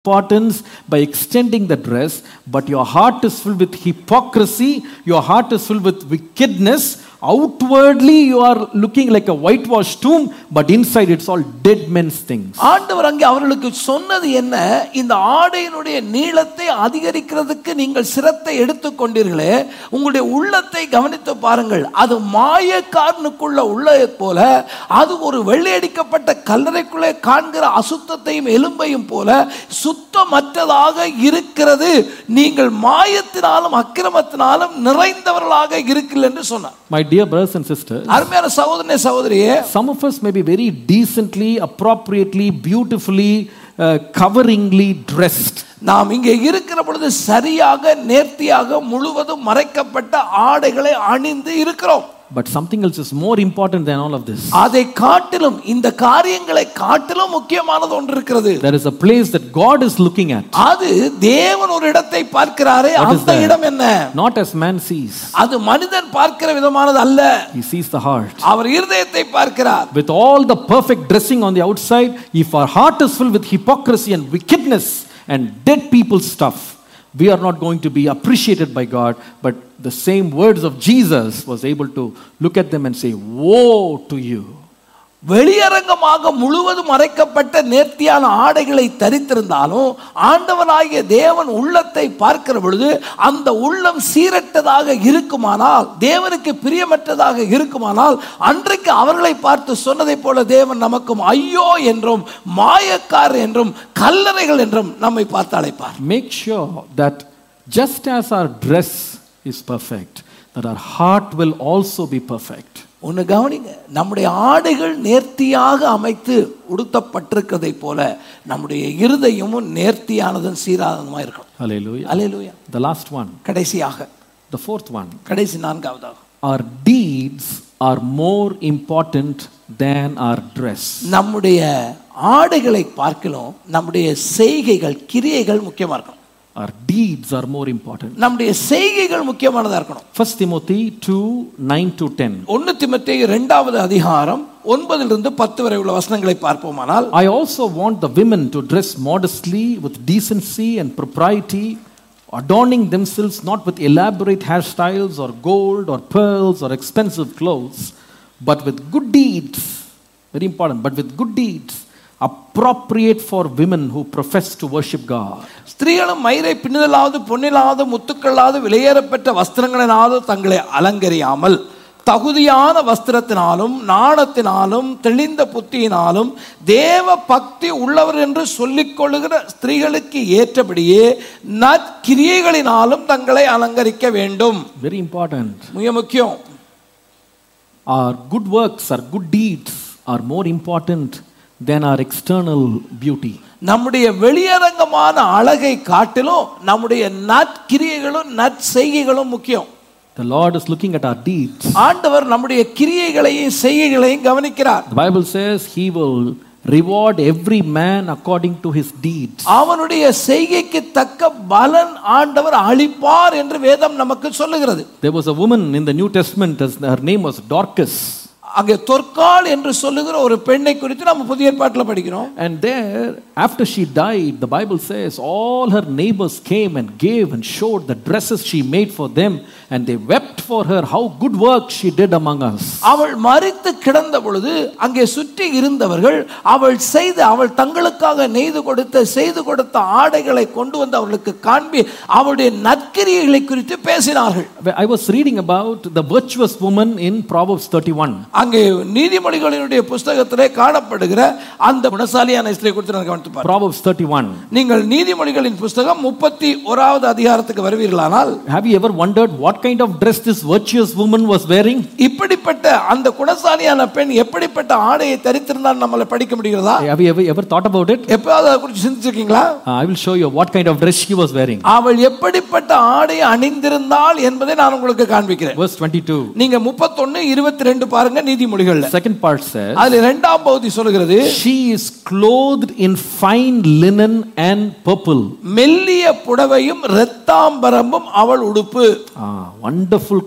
importance by extending the dress, but your heart is filled with hypocrisy, your heart is filled with wickedness. Outwardly, you are looking like a whitewashed tomb, but inside it's all dead men's things. ஆண்டவர் அங்கே அவர்களுக்கு சொன்னது என்ன இந்த ஆடையினுடைய நீளத்தை அதிகரிக்கிறதுக்கு நீங்கள் சிரத்தை எடுத்துக்கொண்டீர்களே உங்களுடைய உள்ளத்தை கவனித்து பாருங்கள் அது மாயக்காரனுக்குள்ள உள்ளதை போல அது ஒரு வெள்ளையடிக்கப்பட்ட கல்லறைக்குள்ளே காண்கிற அசுத்தத்தையும் எலும்பையும் போல சுத்தமற்றதாக இருக்கிறது நீங்கள் மாயத்தினாலும் அக்கிரமத்தினாலும் நிறைந்தவர்களாக இருக்கிறீர்கள் என்று சொன்னார் My dear brothers and sisters, அருமையான சகோதரனே சகோதரியே some of us may be very decently, appropriately, beautifully, uh, coveringly dressed. நாம் இங்கே இருக்கிற பொழுது சரியாக நேர்த்தியாக முழுவதும் மறைக்கப்பட்ட ஆடைகளை அணிந்து இருக்கிறோம் But something else is more important than all of this. அதை காட்டிலும் இந்த காரியங்களை காட்டிலும் முக்கியமானது ஒன்று இருக்கிறது There is a place that God is looking at, அது தேவன் ஒரு இடத்தை பார்க்கிறாரே What is அந்த that? இடம் என்ன not as man sees. அது மனிதன் பார்க்கிற விதமானது அல்ல He sees the heart. அவர் இருதயத்தை பார்க்கிறார் With all the perfect dressing on the outside, if our heart is filled with hypocrisy and wickedness and dead people stuff, we are not going to be appreciated by God. But the same words of Jesus was able to look at them and say, Woe to you. வெளியரங்கமாக முழுவதும் மறைக்கப்பட்ட நேர்த்தியான ஆடைகளை தரித்திருந்தாலும் ஆண்டவனாகிய தேவன் உள்ளத்தை பார்க்கிற பொழுது அந்த உள்ளம் சீரற்றதாக இருக்குமானால் தேவனுக்கு பிரியமற்றதாக இருக்குமானால் அன்றைக்கு அவர்களை பார்த்து சொன்னதைப் போல தேவன் நமக்கும் ஐயோ என்றும் மாயக்கார் என்றும் கல்லறைகள் என்றும் நம்மை பார்த்து அழைப்பார் Make sure that just as our dress is perfect, that our heart will also be perfect. ஒன்று கவனிங்க நம்முடைய ஆடைகள் நேர்த்தியாக அமைத்து உடுத்தப்பட்டிருக்கிறதை போல நம்முடைய இருதயமும் நேர்த்தியானதும் சீரானதுமாக இருக்கணும் Hallelujah. Hallelujah The last one, கடைசியாக the fourth one. கடைசி நான்காவதாக Our deeds are more important than our dress. நம்முடைய ஆடைகளை பார்க்கலாம் நம்முடைய செய்கைகள் கிரியைகள் முக்கியமா இருக்கணும் Our deeds are more important. நம்முடைய செய்கைகள் முக்கியமானதா இருக்கணும் 1 Timothy 2 9 to 10. ஒன்னு திமத்தே இரண்டாவது அதிகாரம் ஒன்பதிலிருந்து பத்து வரை உள்ள வசனங்களை பார்ப்போமானால் I also want the women to dress modestly with decency and propriety, adorning themselves not with elaborate hairstyles or gold or pearls or expensive clothes, but with good deeds. Very important, but with good deeds appropriate for women who profess to worship God. ஸ்திரீகளும் மயிரை பின்னுதலாவது பொன்னிலாவது முத்துக்களாவது விலையேறப்பெற்ற வஸ்திரங்களினாவது தங்களை அலங்கரியாமல் தகுதியான வஸ்திரத்தினாலும் நாணத்தினாலும் தெளிந்த புத்தியினாலும் தேவ பக்தி உள்ளவர் என்று சொல்லிக் கொள்ளுகிற ஸ்திரீகளுக்கு ஏற்றபடியே நற்கிரியைகளினாலும் தங்களை அலங்கரிக்க வேண்டும் Very important. மிக முக்கியம் Our good works, our good deeds are more important than our external beauty. நம்முடைய வெளியரங்கமான அழகை காட்டிலும் நம்முடைய நற்கிரியைகளும் நற்செய்கைகளும் முக்கியம் The Lord is looking at our deeds. ஆண்டவர் நம்முடைய கிரியைகளையும் செய்கைகளையும் கவனிக்கிறார் The Bible says He will reward every man according to his deeds. அவனுடைய செய்கைக்கு தக்க பலன் ஆண்டவர் அளிப்பார் என்று வேதம் நமக்கு சொல்லுகிறது There was a woman in the New Testament, as her name was Dorcas. அங்கே தொற்கால் என்று சொல்லுகிற ஒரு பெண்ணை குறித்து நம்ம புதிய ஏற்பாட்டில் படிக்கிறோம் And there, after she died, the Bible says all her neighbors came and gave and showed the dresses she made for them, and they wept for her how good work she did among us. அவள் மறித்து கிடந்த பொழுது அங்கே சுற்றி இருந்தவர்கள் அவள் செய்த அவள் தங்களுக்காக நெய்து கொடுத்த செய்து கொடுத்த ஆடைகளை கொண்டு வந்து அவர்களுக்கு காண்பி அவளுடைய நற்கிரியைகளை குறித்து பேசினார்கள் I was reading about the virtuous woman in Proverbs 31. அங்கே நீதிமொழிகளினுடைய புஸ்தகத்திலே காணப்படுகிற அந்த குணசாலியான ஸ்திரீ குறித்து நான் கவனித்து பாருங்கள். Proverbs 31. நீங்கள் நீதிமொழிகளின் புஸ்தகம் முப்பத்தி ஓராவது அதிகாரத்துக்கு வருவீர்களானால் Have you ever wondered what kind of dress this virtuous woman was wearing? இப்படிப்பட்ட அந்த குணசாலியான பெண் எப்படிப்பட்ட ஆடையை தரித்திருந்தால் நம்மளை படிக்க முடிகிறதா Have you ever, ever thought about it? எப்பயாவது அதை குறித்து சிந்திச்சிருக்கீங்களா Uh, I will show you what kind of dress she was wearing. அவள் எப்படிப்பட்ட ஆடையை அணிந்திருந்தாள் என்பதை நான் உங்களுக்கு காண்பிக்கிறேன் Verse 22. நீங்க முப்பத்தொன்னு இருபத்தி ரெண்டு பாருங்க நீதிமொழிகள்ல Second part says, அதுல இரண்டாம் பகுதி சொல்லுகிறது She is clothed in fine linen and purple. மெல்லிய புடவையும் இரத்தாம்பரமும் அவள் உடுப்பு Ah, wonderful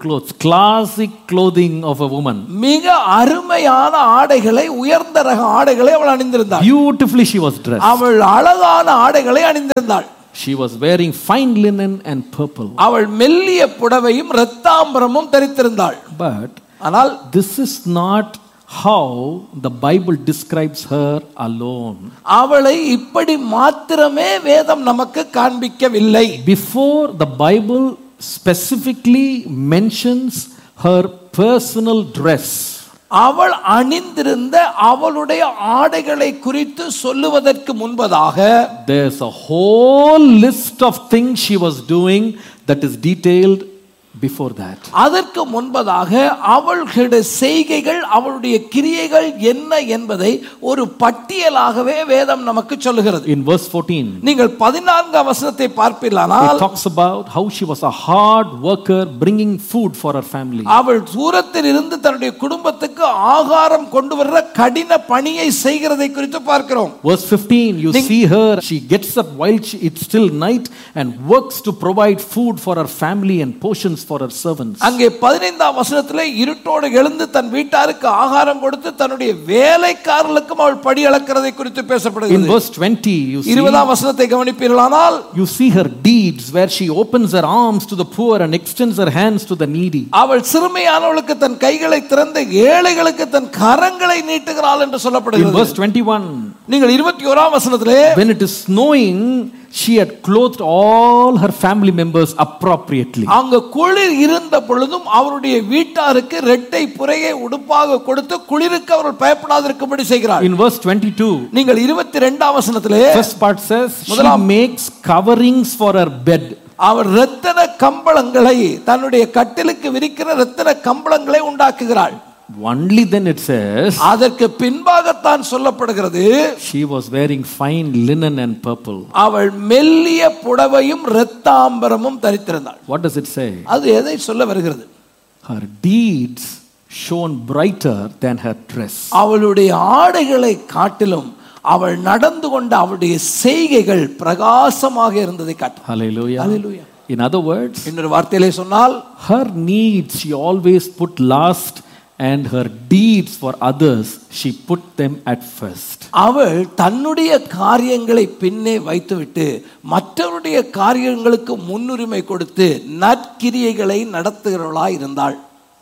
clothes, classic clothing of a woman. மிக அருமையான ஆடைகளை உயர்ந்த ரக ஆடைகளை அவள் அணிந்திருந்தாள் Beautifully she was dressed. அவள் அழகான ஆடைகளை அணிந்திருந்தாள் She was wearing fine linen and purple. அவள் மெல்லிய புடவையும் இரத்தாம்பரமும் தரித்திருந்தாள் But ஆனால் this is not how the Bible describes her alone. அவளை இப்படி மாத்திரமே வேதம் நமக்கு காண்பிக்கவில்லை Before the Bible specifically mentions her personal dress, அவள் அணிந்திருந்த அவளுடைய ஆடைகளை குறித்து சொல்லுவதற்கு முன்பதாக there's a whole list of things she was doing that is detailed before that. அதற்கு முன்பதாக அவளுடைய செய்கைகள் அவளுடைய கிரியைகள் என்ன என்பதை ஒரு பட்டியலாகவே வேதம் நமக்கு சொல்லுகிறது In verse 14, நீங்கள் பதினான்காம் வசனத்தை it பார்ப்பீர்களானால் talks about how she was a hard worker bringing food for her family. அவள் தூரத்தில் இருந்து தன்னுடைய குடும்பத்துக்கு ஆகாரம் கொண்டு வர்ற கடின பணியை செய்கிறதை குறித்து பார்க்கிறோம் Verse 15, you see her, she gets up while she, it's still night and works to provide food for her family and portions for her servants. அங்கே பதினைந்தாம் வசனத்திலே இருட்டோடு எழுந்து தன் வீட்டாருக்கு ஆகாரம் கொடுத்து தன்னுடைய வேலைக்காரர்களுக்கும் அவள் படி அளக்கிறதை குறித்து In பேசப்படுகிறது verse 20, you see, இருபதாம் வசனத்தை கவனிப்பீர்களானால் you see her deeds where she opens her arms to the poor and extends her hands to the needy. அவள் சிறுமையானவளுக்கு தன் கைகளை திறந்து ஏழைகளுக்கு தன் கரங்களை நீட்டுகிறாள் என்று In சொல்லப்படுகிறது verse 21, நீங்கள் இருபத்தி ஓராம் வசனத்திலே when it is snowing, she had clothed all her family members appropriately. அங்க குளிர் இருந்த பொழுதும் அவருடைய வீட்டாருக்கு ரெட்டை புரையை உடுப்பாக கொடுத்து குளிருக்கு அவர்கள் பயப்படாதிருக்கும்படி செய்கிறாள் In verse 22, நீங்கள் இருபத்தி ரெண்டாம் வசனத்திலே first part says she முதலாம் makes coverings for her bed. அவர் ரத்தன கம்பளங்களை தன்னுடைய கட்டிலுக்கு விரிக்கிற ரத்தன கம்பளங்களை உண்டாக்குகிறாள் Only then it says அதற்கு பின்பாகத்தான் சொல்லப்படுகிறது she was wearing fine linen and purple. அவள் மெல்லிய புடவையும் இரத்தாம்பரமும் தரித்திருந்தாள் What does it say? அது எதை சொல்ல வருகிறது Her deeds shone brighter than her dress. அவளுடைய ஆடைகளை காட்டிலும் அவள் நடந்து கொண்ட அவளுடைய செய்கைகள் பிரகாசமாக இருந்ததை காட்டும் Hallelujah. Hallelujah. In other words, இன்னொரு வார்த்தையிலே சொன்னால் her needs she always put last and her deeds for others she put them at first. அவள் தன்னுடைய காரியங்களை பின்னே வைத்துவிட்டு மற்றவருடைய காரியங்களுக்கு முன்னுரிமை கொடுத்து நற்கிரியைகளை நடத்துகிறவளாய் இருந்தாள்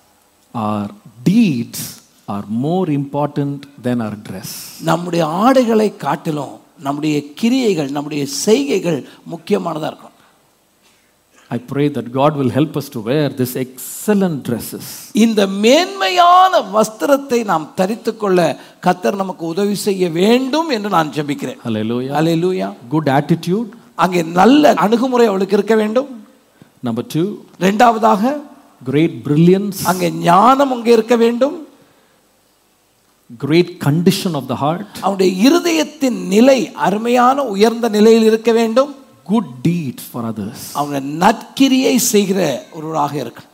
Our deeds are more important than our dress. நம்முடைய ஆடைகளை காட்டிலும் நம்முடைய கிரியைகள் நம்முடைய செய்கைகள் முக்கியமானதா இருக்கும் I pray that God will help us to wear these excellent dresses. இந்த மேன்மையான வஸ்திரத்தை நாம் தரித்துக் கொள்ள கத்தர் நமக்கு உதவி செய்ய வேண்டும் என்று நான் ஜெபிக்கிறேன் Hallelujah. அல்லேலூயா Good attitude. அங்கே நல்ல அணுகுமுறை அவளுக்கு இருக்க வேண்டும் Number two, இரண்டாவதாக great brilliance, அங்கே ஞானம் அங்கே இருக்க வேண்டும் great condition of the heart, அவனுடைய இருதயத்தின் நிலை அருமையான உயர்ந்த நிலையில் இருக்க வேண்டும் good deeds for others. அவங்க நற்கிரியை செய்கிற ஒருவராக இருக்கு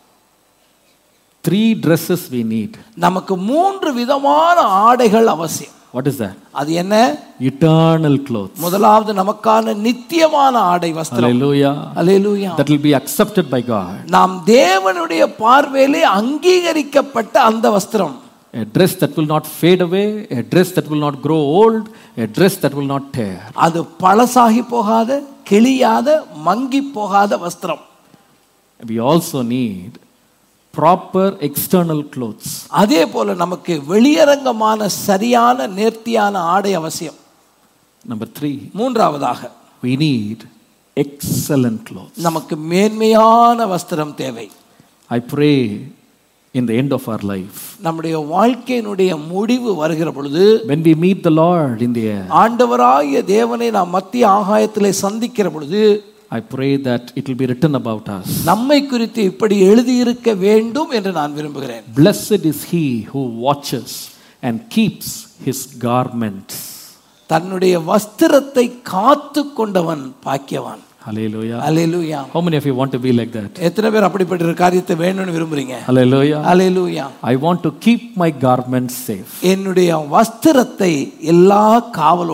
Three dresses we need. நமக்கு மூன்று விதமான ஆடைகள் அவசியம் What is that? அது என்ன Eternal clothes. முதலாவது நமக்கான நித்தியமான ஆடை வஸ்திரம் Hallelujah. Hallelujah That will be accepted by God. நாம் தேவனுடைய பார்வையிலே அங்கீகரிக்கப்பட்ட அந்த வஸ்திரம் A dress that will not fade away, a dress that will not grow old, a dress that will not tear. அது பழசாகி போகாத கிளியாத மங்கி போகாத வஸ்திரம் We also need proper external clothes. அதே போல நமக்கு வெளியரங்கமான சரியான நேர்த்தியான ஆடை அவசியம் Number three, மூன்றாவதாக we need excellent clothes. நமக்கு மேன்மையான வஸ்திரம் தேவை I pray in the end of our life, நம்முடைய வாழ்க்கையினுடைய முடிவு வருகிற பொழுது when we meet the Lord in the air, ஆண்டவராகிய தேவனை நாம் மத்திய ஆகாயத்திலே சந்திக்கிற பொழுது I pray that it will be written about us. நம்மை குறித்து இப்படி எழுதியிருக்க வேண்டும் என்று நான் விரும்புகிறேன் Blessed is he who watches and keeps his garments. தன்னுடைய வஸ்திரத்தை காத்து கொண்டவன் பாக்கியவான் Hallelujah. Hallelujah How many of you want to be like that? எத்தனை பேர் அப்படிப்பட்ட ஒரு காரியத்தை வேணும்னு விரும்புறீங்க Hallelujah. Hallelujah I want to keep my garments safe. என்னுடைய வஸ்திரத்தை எல்லா காவலோடும்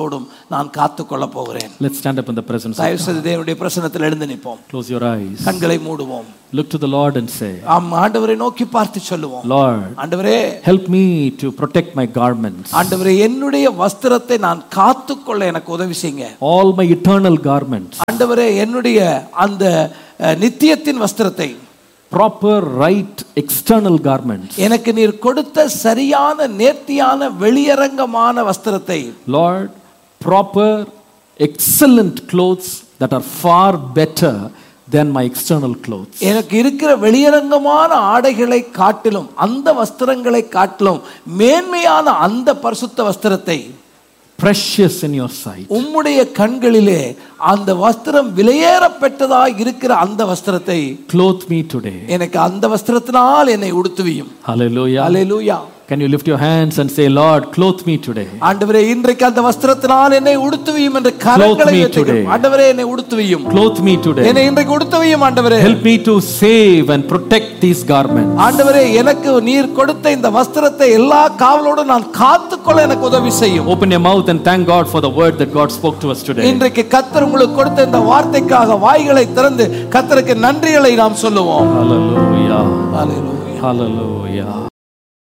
நான் காத்துக்கொள்ள போகிறேன் Let's stand up in the presence of தயவு செய்து தேவனுடைய பிரசனத்தில் எழுந்து நிற்போம் Close your eyes. கண்களை மூடுவோம் Look to the Lord and say, ஆம் ஆண்டவரை நோக்கி பார்த்து சொல்லுவோம் Lord, ஆண்டவரே help me to protect my garments, ஆண்டவரே என்னுடைய வஸ்திரத்தை நான் காத்துக்கொள்ள எனக்கு உதவி செய்யுங்க all my eternal garments, ஆண்டவரே என்னுடைய அந்த அஹ், நித்தியத்தின் வஸ்திரத்தை proper, right, external garments. எனக்கு நீர் கொடுத்த சரியான நேர்த்தியான வெளியரங்கமான வஸ்திரத்தை Lord, proper, excellent clothes that are far better than my external clothes. எனக்கு இருக்கிற வெளியரங்கமான ஆடைகளை காட்டிலும் அந்த வஸ்திரங்களை காட்டிலும் மேன்மையான அந்த பரிசுத்த வஸ்திரத்தை Precious in your sight. உம்முடைய கண்களிலே அந்த வஸ்திரம் விலையேறப்பட்டதாய் இருக்கிற அந்த வஸ்திரத்தை Clothe me today. எனக்கு அந்த வஸ்திரத்தினால் என்னை உடுத்துவியும் Hallelujah. Hallelujah Can you lift your hands and say, Lord, clothe me today? ஆண்டவரே இன்றைக்கு அந்த வஸ்திரத்தினால் என்னை உடுத்துவியும் என்று கரங்களை me உயர்த்துகிறோம். today. ஆண்டவரே என்னை உடுத்துவியும் Clothe me today. என்னை இன்றைக்கு உடுத்துவியும் ஆண்டவரே Help me to save and protect these garments. ஆண்டவரே எனக்கு நீர் கொடுத்த இந்த வஸ்திரத்தை எல்லா காவலோடும் நான் காத்துக்கொள்ள எனக்கு உதவி செய்யும் Open your mouth and thank God for the word that God spoke to us today. இன்றைக்கு கத்தர் உங்களுக்கு கொடுத்த இந்த வார்த்தைக்காக வாய்களை திறந்து கத்தருக்கு நன்றிகளை நாம் சொல்லுவோம் Hallelujah. Hallelujah. Hallelujah.